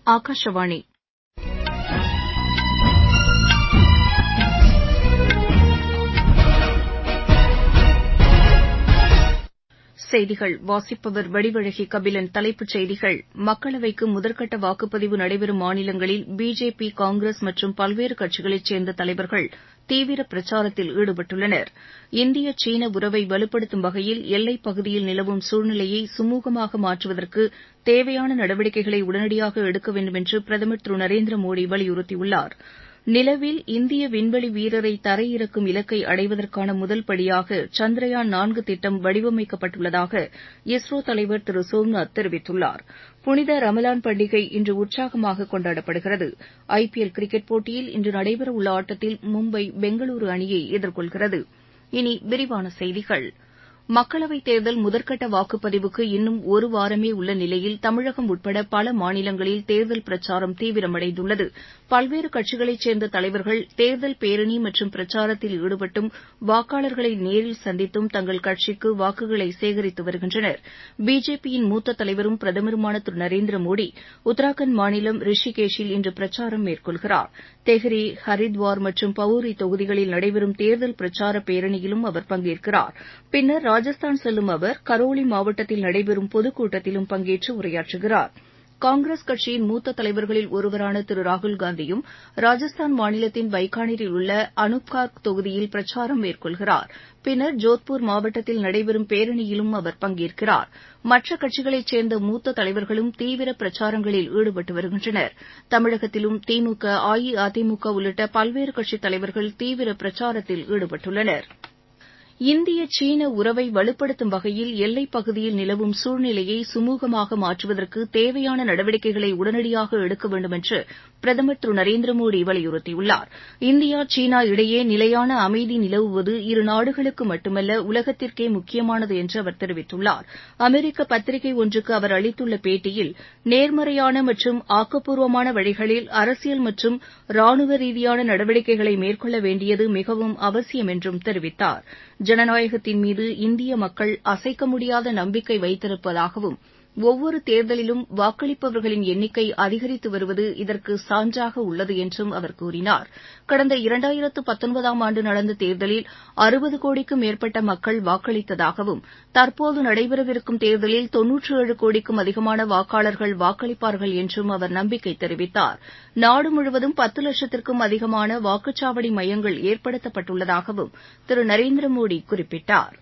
ஆகாஷவாணி செய்திகள் வாசிப்பவர் வடிவழகி கபிலன் தலைப்புச் செய்திகள் மக்களவைக்கு முதற்கட்ட வாக்குப்பதிவு நடைபெறும் மாநிலங்களில் பிஜேபி காங்கிரஸ் மற்றும் பல்வேறு கட்சிகளைச் சேர்ந்த தலைவர்கள் தீவிர பிரச்சாரத்தில் ஈடுபட்டுள்ளனர் இந்திய சீன உறவை வலுப்படுத்தும் வகையில் எல்லைப் பகுதியில் நிலவும் சூழ்நிலையை சுமூகமாக மாற்றுவதற்கு தேவையான நடவடிக்கைகளை உடனடியாக எடுக்க வேண்டுமென்று பிரதமர் திரு நரேந்திர மோடி வலியுறுத்தியுள்ளார் நிலவில் இந்திய விண்வெளி வீரரை தரையிறக்கும் இலக்கை அடைவதற்கான முதல் படியாக சந்திரயான் நான்கு திட்டம் வடிவமைக்கப்பட்டுள்ளதாக இஸ்ரோ தலைவர் திரு சோம்நாத் தெரிவித்துள்ளார் புனித ரமலான் பண்டிகை இன்று உற்சாகமாக கொண்டாடப்படுகிறது ஐ பி எல் கிரிக்கெட் போட்டியில் இன்று நடைபெறவுள்ள ஆட்டத்தில் மும்பை பெங்களூரு அணியை எதிர்கொள்கிறது இனி விரிவான செய்திகள் மக்களவைத் தேர்தல் முதற்கட்ட வாக்குப்பதிவுக்கு இன்னும் ஒரு வாரமே உள்ள நிலையில் தமிழகம் உட்பட பல மாநிலங்களில் தேர்தல் பிரச்சாரம் தீவிரமடைந்துள்ளது பல்வேறு கட்சிகளைச் சேர்ந்த தலைவர்கள் தேர்தல் பேரணி மற்றும் பிரச்சாரத்தில் ஈடுபட்டும் வாக்காளர்களை நேரில் சந்தித்தும் தங்கள் கட்சிக்கு வாக்குகளை சேகரித்து வருகின்றனர் பிஜேபியின் மூத்த தலைவரும் பிரதமருமான திரு நரேந்திர மோடி உத்தராகண்ட் மாநிலம் ரிஷிகேஷில் இன்று பிரச்சாரம் மேற்கொள்கிறார் தெஹ்ரி ஹரித்வார் மற்றும் பௌரி தொகுதிகளில் நடைபெறும் தேர்தல் பிரச்சார பேரணியிலும் அவர் பங்கேற்கிறார் பின்னர் ராஜஸ்தான் செல்லும் அவர் கரோலி மாவட்டத்தில் நடைபெறும் பொதுக்கூட்டத்திலும் பங்கேற்று உரையாற்றுகிறார் காங்கிரஸ் கட்சியின் மூத்த தலைவர்களில் ஒருவரான திரு ராகுல்காந்தியும் ராஜஸ்தான் மாநிலத்தின் பைக்கானிரில் உள்ள அனுப்கார்க் தொகுதியில் பிரச்சாரம் மேற்கொள்கிறார் பின்னர் ஜோத்பூர் மாவட்டத்தில் நடைபெறும் பேரணியிலும் அவர் பங்கேற்கிறார் மற்ற கட்சிகளைச் சேர்ந்த மூத்த தலைவர்களும் தீவிர பிரச்சாரங்களில் ஈடுபட்டு வருகின்றனர் தமிழகத்திலும் திமுக அஇஅதிமுக உள்ளிட்ட பல்வேறு கட்சித் தலைவர்கள் தீவிர பிரச்சாரத்தில் ஈடுபட்டுள்ளனா் இந்திய சீன உறவை வலுப்படுத்தும் வகையில் எல்லைப் பகுதியில் நிலவும் சூழ்நிலையை சுமூகமாக மாற்றுவதற்கு தேவையான நடவடிக்கைகளை உடனடியாக எடுக்க வேண்டுமென்று பிரதமர் திரு நரேந்திர மோடி வலியுறுத்தியுள்ளார் இந்தியா சீனா இடையே நிலையான அமைதி நிலவுவது இரு நாடுகளுக்கு மட்டுமல்ல உலகத்திற்கே முக்கியமானது என்று அவர் தெரிவித்துள்ளார் அமெரிக்க பத்திரிகை ஒன்றுக்கு அவர் அளித்துள்ள பேட்டியில் நேர்மறையான மற்றும் ஆக்கப்பூர்வமான வழிகளில் அரசியல் மற்றும் ராணுவ ரீதியான நடவடிக்கைகளை மேற்கொள்ள வேண்டியது மிகவும் அவசியம் என்றும் தெரிவித்தார் ஜனநாயகத்தின் மீது இந்திய மக்கள் அசைக்க முடியாத நம்பிக்கை வைத்திருப்பதாகவும் ஒவ்வொரு தேர்தலிலும் வாக்களிப்பவர்களின் எண்ணிக்கை அதிகரித்து வருவது இதற்கு சான்றாக உள்ளது என்றும் அவர் கூறினார் கடந்த இரண்டாயிரத்து பத்தொன்பதாம் ஆண்டு நடந்த தேர்தலில் அறுபது கோடிக்கும் மேற்பட்ட மக்கள் வாக்களித்ததாகவும் தற்போது நடைபெறவிருக்கும் தேர்தலில் தொன்னூற்றி ஏழு கோடிக்கும் அதிகமான வாக்காளர்கள் வாக்களிப்பார்கள் என்றும் அவர் நம்பிக்கை தெரிவித்தார் நாடு முழுவதும் பத்து லட்சத்திற்கும் அதிகமான வாக்குச்சாவடி மையங்கள் ஏற்படுத்தப்பட்டுள்ளதாகவும் திரு நரேந்திர மோடி குறிப்பிட்டார்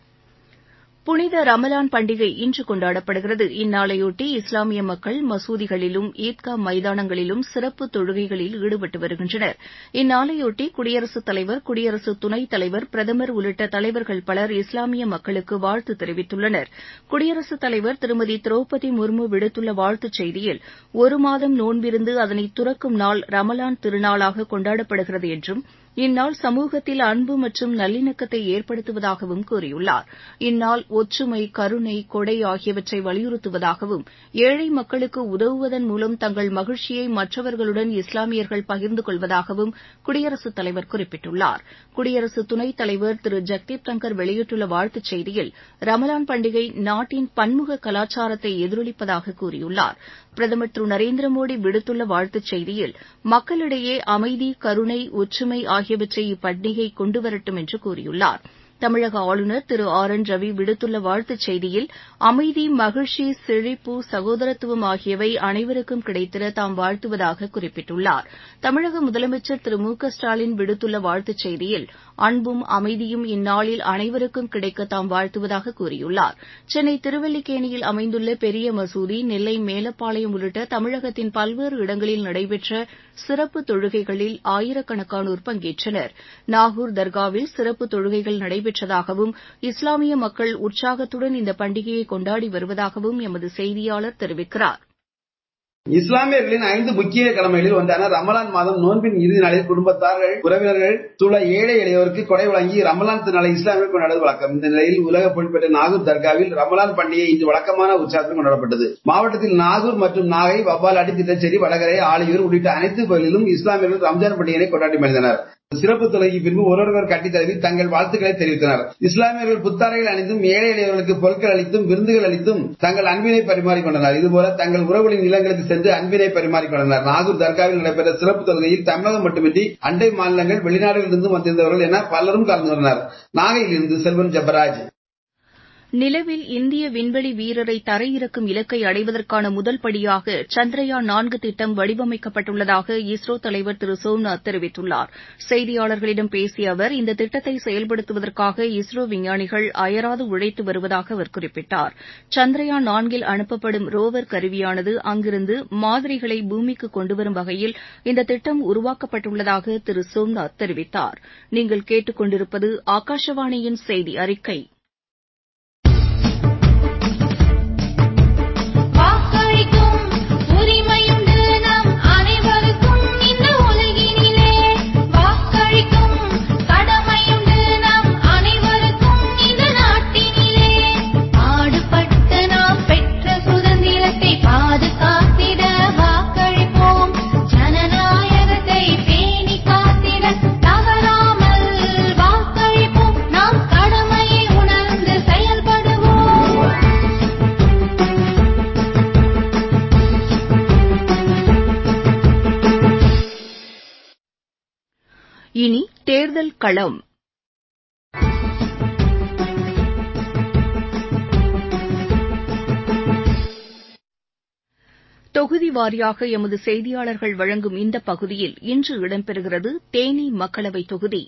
புனித ரமலான் பண்டிகை இன்று கொண்டாடப்படுகிறது இந்நாளையொட்டி இஸ்லாமிய மக்கள் மசூதிகளிலும் ஈத்கா மைதானங்களிலும் சிறப்பு தொழுகைகளில் ஈடுபட்டு வருகின்றனர் இந்நாளையொட்டி குடியரசுத் தலைவர் குடியரசு துணைத் தலைவர் பிரதமர் உள்ளிட்ட தலைவர்கள் பலர் இஸ்லாமிய மக்களுக்கு வாழ்த்து தெரிவித்துள்ளனர் குடியரசுத் தலைவர் திருமதி திரௌபதி முர்மு விடுத்துள்ள வாழ்த்துச் செய்தியில் ஒரு மாதம் நோன்பிருந்து அதனை துறக்கும் நாள் ரமலான் திருநாளாக கொண்டாடப்படுகிறது என்றும் இந்நாள் சமூகத்தில் அன்பு மற்றும் நல்லிணக்கத்தை ஏற்படுத்துவதாகவும் கூறியுள்ளார் இந்நாள் ஒற்றுமை கருணை கொடை ஆகியவற்றை வலியுறுத்துவதாகவும் ஏழை மக்களுக்கு உதவுவதன் மூலம் தங்கள் மகிழ்ச்சியை மற்றவர்களுடன் இஸ்லாமியர்கள் பகிர்ந்து கொள்வதாகவும் குடியரசுத் தலைவர் குறிப்பிட்டுள்ளார் குடியரசு துணைத் தலைவர் திரு ஜக்தீப் தங்கர் வெளியிட்டுள்ள வாழ்த்துச் செய்தியில் ரமலான் பண்டிகை நாட்டின் பன்முக கலாச்சாரத்தை எதிரொலிப்பதாக கூறியுள்ளார் பிரதமர் திரு நரேந்திர மோடி விடுத்துள்ள வாழ்த்துச் செய்தியில் மக்களிடையே அமைதி கருணை ஒற்றுமை ஆகியவற்றை இப்பண்டிகை கொண்டுவரட்டும் என்று கூறியுள்ளார் தமிழக ஆளுநர் திரு ஆர் என் ரவி விடுத்துள்ள வாழ்த்துச் செய்தியில் அமைதி மகிழ்ச்சி செழிப்பு சகோதரத்துவம் ஆகியவை அனைவருக்கும் கிடைத்திட தாம் வாழ்த்துவதாக குறிப்பிட்டுள்ளார் தமிழக முதலமைச்சர் திரு மு க ஸ்டாலின் விடுத்துள்ள வாழ்த்துச் செய்தியில் அன்பும் அமைதியும் இந்நாளில் அனைவருக்கும் கிடைக்க தாம் வாழ்த்துவதாக கூறியுள்ளார் சென்னை திருவல்லிக்கேணியில் அமைந்துள்ள பெரிய மசூதி நெல்லை மேலப்பாளையம் உள்ளிட்ட தமிழகத்தின் பல்வேறு இடங்களில் நடைபெற்ற சிறப்பு தொழுகைகளில் ஆயிரக்கணக்கானோர் பங்கேற்றனர் நாகூர் தர்காவில் சிறப்பு தொழுகைகள் நடைபெற்றதாகவும் இஸ்லாமிய மக்கள் உற்சாகத்துடன் இந்த பண்டிகையை கொண்டாடி வருவதாகவும் எமது செய்தியாளர் தெரிவிக்கிறார் இஸ்லாமியர்களின் ஐந்து முக்கிய கடமைகளில் ஒன்றான ரமலான் மாதம் நோன்பின் இறுதி நாளில் குடும்பத்தார்கள் உறவினர்கள் துள ஏழை எளியோருக்கு கொடை வழங்கி ரமலான் திருநாளை இஸ்லாமியர் கொண்டாடுவது வழக்கம் இந்த நிலையில் உலக புகழ்பெற்ற நாகூர் தர்காவில் ரமலான் பண்டிகை இன்று வழக்கமான உற்சாகத்துடன் கொண்டாடப்பட்டது மாவட்டத்தில் நாகூர் மற்றும் நாகை வவ்வாலாடி திட்டச்சேரி வடகரை ஆலியூர் உள்ளிட்ட அனைத்து பகுதிகளிலும் இஸ்லாமியர்கள் ரம்ஜான் பண்டிகையை கொண்டாடி மகிழ்ந்தனர் சிறப்பு தொழுகைக்கு பின்பு ஒருவருவர் கட்டித் தழுவி தங்கள் வாழ்த்துக்களை தெரிவித்தனர் இஸ்லாமியர்கள் புத்தாடைகள் அணிந்தும் ஏழை எளியவர்களுக்கு பொருட்கள் அளித்தும் விருந்துகள் அளித்தும் தங்கள் அன்பினை பரிமாறிக்கொண்டனர் இதுபோல தங்கள் உறவுகளின் இல்லங்களுக்கு சென்று அன்பினை பரிமாறிக்கொண்டனர் நாகூர் தர்காவில் நடைபெற்ற சிறப்பு தொழுகையில் தமிழகம் மட்டுமின்றி அண்டை மாநிலங்கள் வெளிநாடுகளிலிருந்து வந்திருந்தவர்கள் என பலரும் கலந்து கொண்டனர் நாகையிலிருந்து செல்வன் ஜபராஜ் நிலவில் இந்திய விண்வெளி வீரரை தரையிறக்கும் இலக்கை அடைவதற்கான முதல் படியாக சந்திரயான் நான்கு திட்டம் வடிவமைக்கப்பட்டுள்ளதாக இஸ்ரோ தலைவர் திரு சோம்நாத் தெரிவித்துள்ளார் செய்தியாளர்களிடம் பேசிய அவர் இந்த திட்டத்தை செயல்படுத்துவதற்காக இஸ்ரோ விஞ்ஞானிகள் அயராது உழைத்து வருவதாக அவர் குறிப்பிட்டார் சந்திரயான் நான்கில் அனுப்பப்படும் ரோவர் கருவியானது அங்கிருந்து மாதிரிகளை பூமிக்கு கொண்டுவரும் வகையில் இந்த திட்டம் உருவாக்கப்பட்டுள்ளதாக திரு சோம்நாத் தெரிவித்தார் நீங்கள் கேட்டுக் கொண்டிருப்பது ஆகாஷவாணியின் செய்தி அறிக்கை இனி தேர்தல் களம் தொகுதி வாரியாக எமது செய்தியாளர்கள் வழங்கும் இந்த பகுதியில் இன்று இடம்பெறுகிறது தேனி மக்களவைத் தொகுதி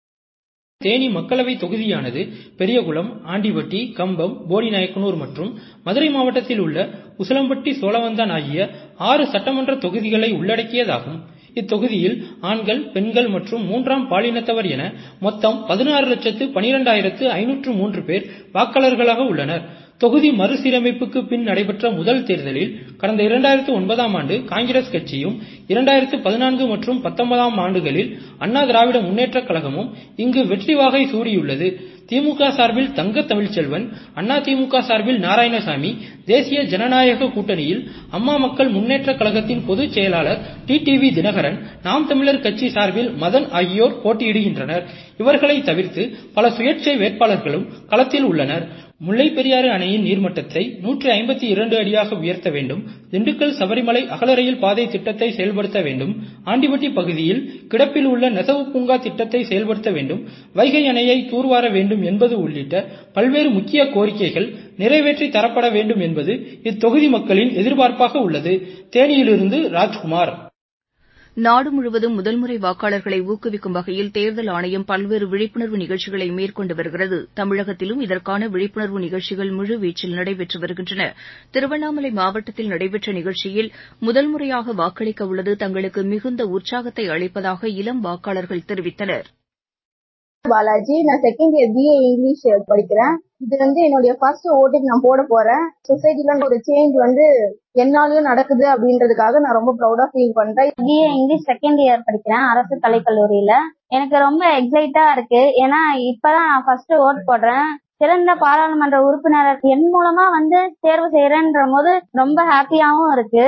தேனி மக்களவை தொகுதியானது பெரியகுளம் ஆண்டிவட்டி கம்பம் போடிநாயக்கனூர் மற்றும் மதுரை மாவட்டத்தில் உள்ள உசிலம்பட்டி சோழவந்தான் ஆகிய ஆறு சட்டமன்ற தொகுதிகளை உள்ளடக்கியதாகும் இத்தொகுதியில் ஆண்கள் பெண்கள் மற்றும் மூன்றாம் பாலினத்தவர் என மொத்தம் பதினாறு லட்சத்து பனிரெண்டாயிரத்து ஐநூற்று மூன்று பேர் வாக்காளர்களாக உள்ளனர் தொகுதி மறுசீரமைப்புக்கு பின் நடைபெற்ற முதல் தேர்தலில் கடந்த இரண்டாயிரத்து ஒன்பதாம் ஆண்டு காங்கிரஸ் கட்சியும் இரண்டாயிரத்து பதினான்கு மற்றும் பத்தொன்பதாம் ஆண்டுகளில் அண்ணா திராவிட முன்னேற்றக் கழகமும் இங்கு வெற்றி வாகை சூடியுள்ளது திமுக சார்பில் தங்க தமிழ்ச்செல்வன் அண்ணா திமுக சார்பில் நாராயணசாமி தேசிய ஜனநாயக கூட்டணியில் அம்மா மக்கள் முன்னேற்றக் கழகத்தின் பொதுச் செயலாளர் டிடிவி தினகரன் நாம் தமிழர் கட்சி சார்பில் மதன் ஆகியோர் போட்டியிடுகின்றனர் இவர்களை தவிர்த்து பல சுயேட்சை வேட்பாளர்களும் களத்தில் உள்ளனர் முல்லைப் பெரியாறு அணையின் நீர்மட்டத்தை நூற்றி ஐம்பத்தி இரண்டு அடியாக உயர்த்த வேண்டும் திண்டுக்கல் சபரிமலை அகலரயில் பாதை திட்டத்தை செயல்படுத்த வேண்டும் ஆண்டிவட்டி பகுதியில் கிடப்பில் உள்ள நெசவு பூங்கா திட்டத்தை செயல்படுத்த வேண்டும் வைகை அணையை தூர்வார வேண்டும் என்பது உள்ளிட்ட பல்வேறு முக்கிய கோரிக்கைகள் நிறைவேற்றி தரப்பட வேண்டும் என்பது இத்தொகுதி மக்களின் எதிர்பார்ப்பாக உள்ளது தேனியிலிருந்து ராஜ்குமார் நாடு முழுவதும் முதல்முறை வாக்காளர்களை ஊக்குவிக்கும் வகையில் தேர்தல் ஆணையம் பல்வேறு விழிப்புணர்வு நிகழ்ச்சிகளை மேற்கொண்டு வருகிறது தமிழகத்திலும் இதற்கான விழிப்புணர்வு நிகழ்ச்சிகள் முழுவீச்சில் நடைபெற்று வருகின்றன திருவண்ணாமலை மாவட்டத்தில் நடைபெற்ற நிகழ்ச்சியில் முதல் முறையாக வாக்களிக்க உள்ளது தங்களுக்கு மிகுந்த உற்சாகத்தை அளிப்பதாக இளம் வாக்காளர்கள் தெரிவித்தனர் பாலாஜி நான் செகண்ட் இயர் பிஏ இங்கிலீஷ் படிக்கிறேன் இது வந்து என்னுடைய ஃபர்ஸ்ட் ஓட்டுக்கு நான் போட போறேன் சொசைட்டில ஒரு சேஞ்ச் வந்து என்னாலயும் நடக்குது அப்படின்றதுக்காக நான் ரொம்ப ப்ரௌடா ஃபீல் பண்றேன் பிஏ இங்கிலீஷ் செகண்ட் இயர் படிக்கிறேன் அரசு கலைக்கல்லூரியில எனக்கு ரொம்ப எக்ஸைட்டா இருக்கு ஏன்னா இப்பதான் நான் ஃபர்ஸ்ட் ஓட் போடுறேன் சிறந்த பாராளுமன்ற உறுப்பினர் என் மூலமா வந்து தேர்வு செய்யறேன்ற போது ரொம்ப ஹாப்பியாவும் இருக்கு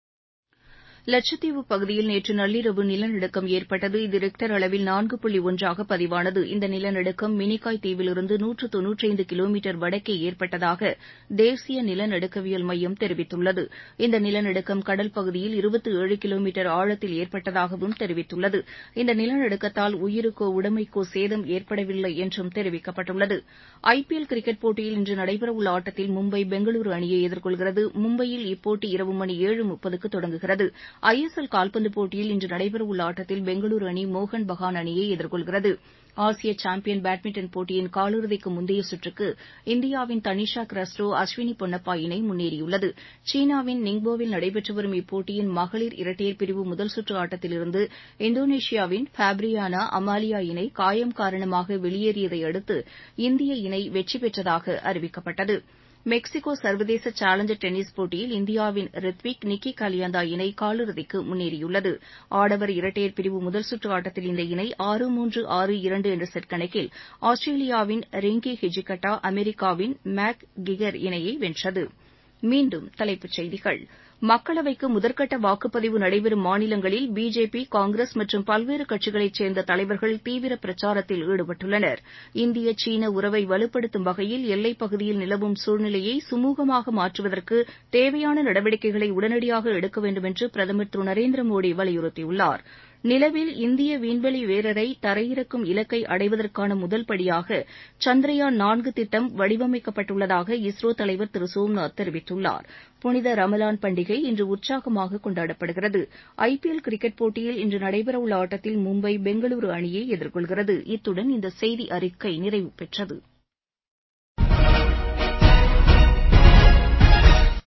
லட்சத்தீவு பகுதியில் நேற்று நள்ளிரவு நிலநடுக்கம் ஏற்பட்டது இது ரிக்டர் அளவில் நான்கு புள்ளி ஒன்றாக பதிவானது இந்த நிலநடுக்கம் மினிக்காய் தீவிலிருந்து நூற்று தொன்னூற்றைந்து கிலோமீட்டர் வடக்கே ஏற்பட்டதாக தேசிய நிலநடுக்கவியல் மையம் தெரிவித்துள்ளது இந்த நிலநடுக்கம் கடல் பகுதியில் இருபத்தி ஏழு கிலோமீட்டர் ஆழத்தில் ஏற்பட்டதாகவும் தெரிவித்துள்ளது இந்த நிலநடுக்கத்தால் உயிருக்கோ உடைமைக்கோ சேதம் ஏற்படவில்லை என்றும் தெரிவிக்கப்பட்டுள்ளது ஐபிஎல் கிரிக்கெட் போட்டியில் இன்று நடைபெறவுள்ள ஆட்டத்தில் மும்பை பெங்களூரு அணியை எதிர்கொள்கிறது மும்பையில் இப்போட்டி இரவு மணி ஏழு முப்பதுக்கு தொடங்குகிறது ஐஎஸ்எல் கால்பந்து போட்டியில் இன்று நடைபெறவுள்ள ஆட்டத்தில் பெங்களூரு அணி மோகன் பகான் அணியை எதிர்கொள்கிறது ஆசிய சாம்பியன் பேட்மிண்டன் போட்டியின் காலிறுதிக்கு முந்தைய சுற்றுக்கு இந்தியாவின் தனிஷா கிறிஸ்டோ அஸ்வினி பொன்னப்பா இணை முன்னேறியுள்ளது சீனாவின் நிங்போவில் நடைபெற்று வரும் இப்போட்டியின் மகளிர் இரட்டையர் பிரிவு முதல் சுற்று ஆட்டத்திலிருந்து இந்தோனேஷியாவின் ஃபேப்ரியானா அமாலியா இணை காயம் காரணமாக வெளியேறியதை அடுத்து இந்திய இணை வெற்றி பெற்றதாக அறிவிக்கப்பட்டது மெக்சிகோ சர்வதேச சேலஞ்சர் டென்னிஸ் போட்டியில் இந்தியாவின் ரித்விக் நிக்கி கலியாந்தா இணை காலிறுதிக்கு முன்னேறியுள்ளது ஆடவர் இரட்டையர் பிரிவு முதல் சுற்று ஆட்டத்தில் இந்த இணை ஆறு மூன்று ஆறு இரண்டு என்ற செட் கணக்கில் ஆஸ்திரேலியாவின் ரிங்கி ஹிஜிகட்டா அமெரிக்காவின் மேக் கிகர் இணையை வென்றது மீண்டும் தலைப்புச் செய்திகள் மக்களவைக்கு முதற்கட்ட வாக்குப்பதிவு நடைபெறும் மாநிலங்களில் பிஜேபி காங்கிரஸ் மற்றும் பல்வேறு கட்சிகளைச் சேர்ந்த தலைவர்கள் தீவிர பிரச்சாரத்தில் ஈடுபட்டுள்ளனர் இந்திய சீன உறவை வலுப்படுத்தும் வகையில் எல்லைப் பகுதியில் நிலவும் சூழ்நிலையை சுமூகமாக மாற்றுவதற்கு தேவையான நடவடிக்கைகளை உடனடியாக எடுக்க வேண்டும் என்று பிரதமர் திரு நரேந்திர மோடி வலியுறுத்தியுள்ளார் நிலவில் இந்திய விண்வெளி வீரரை தரையிறக்கும் இலக்கை அடைவதற்கான முதல் படியாக சந்திரயான் நான்கு திட்டம் வடிவமைக்கப்பட்டுள்ளதாக இஸ்ரோ தலைவர் திரு சோம்நாத் தெரிவித்துள்ளார் புனித ரமலான் பண்டிகை இன்று உற்சாகமாக கொண்டாடப்படுகிறது ஐபிஎல் கிரிக்கெட் போட்டியில் இன்று நடைபெறவுள்ள ஆட்டத்தில் மும்பை பெங்களூரு அணியை எதிர்கொள்கிறது இத்துடன் இந்த செய்தி அறிக்கை நிறைவு பெற்றது